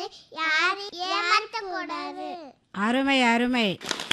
யாரையும் ஏமாற்றக்கூடாது அருமை அருமை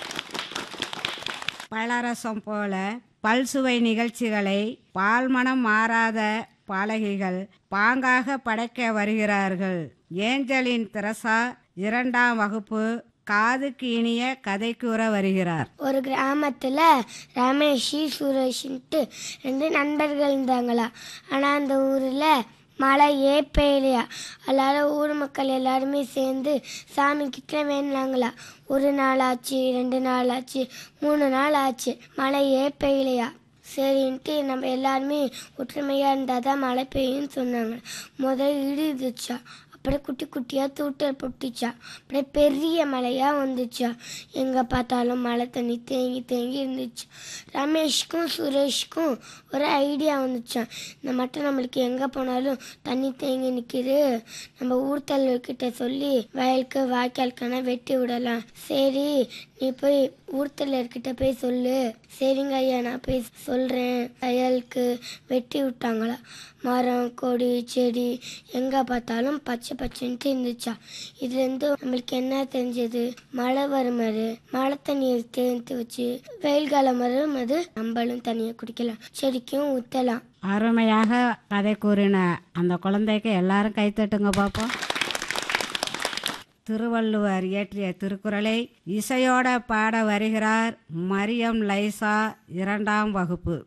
பலரசம் போல பல்சுவை நிகழ்ச்சிகளை பால்மனம் மாறாத பாலகிகள் பாங்காக படைக்க வருகிறார்கள் ஏஞ்சலின் திரசா இரண்டாம் வகுப்பு காதுக்கு இனிய கதை கூற வருகிறார் ஒரு கிராமத்தில் ரமேஷ் சுரேஷ்ன்ட்டு ரெண்டு நண்பர்கள் இருந்தாங்களா ஆனால் அந்த ஊரில் மழையே பெய்யலையா அதனால ஊர் மக்கள் எல்லாருமே சேர்ந்து சாமி கிட்ட வேணுனாங்களா ஒரு நாள் ஆச்சு ரெண்டு நாள் ஆச்சு மூணு நாள் ஆச்சு மழையே பெய்யலையா சரின்ட்டு நம்ம எல்லாருமே ஒற்றுமையாக இருந்தால் தான் மழை பெய்யும்னு சொன்னாங்க முதல் இடி இருந்துச்சா அப்படியே குட்டி குட்டியாக தூட்டல் பொட்டிச்சா அப்படியே பெரிய மழையாக வந்துச்சா எங்கே பார்த்தாலும் மழை தண்ணி தேங்கி தேங்கி இருந்துச்சு ரமேஷ்க்கும் சுரேஷ்க்கும் ஒரு ஐடியா வந்துச்சான் இந்த மட்டும் நம்மளுக்கு எங்கே போனாலும் தண்ணி தேங்கி நிற்கிது நம்ம ஊர் தலைவர்கிட்ட சொல்லி வயலுக்கு வாய்க்காலுக்கான வெட்டி விடலாம் சரி நீ போய் ஊர் தலைவர்கிட்ட போய் சொல்லு சரிங்க ஐயா நான் போய் சொல்கிறேன் வயலுக்கு வெட்டி விட்டாங்களா மரம் கொடி செடி எங்கே பார்த்தாலும் பச்சை பச்சைன்ட்டு இருந்துச்சா இதுலேருந்து நம்மளுக்கு என்ன தெரிஞ்சது மழை வரும் அது மழை தண்ணியை தேர்த்து வச்சு வெயில் காலம் வரும் அது நம்மளும் தண்ணியை குடிக்கலாம் செடிக்கும் ஊற்றலாம் அருமையாக கதை கூறின அந்த குழந்தைக்கு எல்லாரும் கைத்தட்டுங்க பார்ப்போம் திருவள்ளுவர் இயற்றிய திருக்குறளை இசையோட பாட வருகிறார் மரியம் லைசா இரண்டாம் வகுப்பு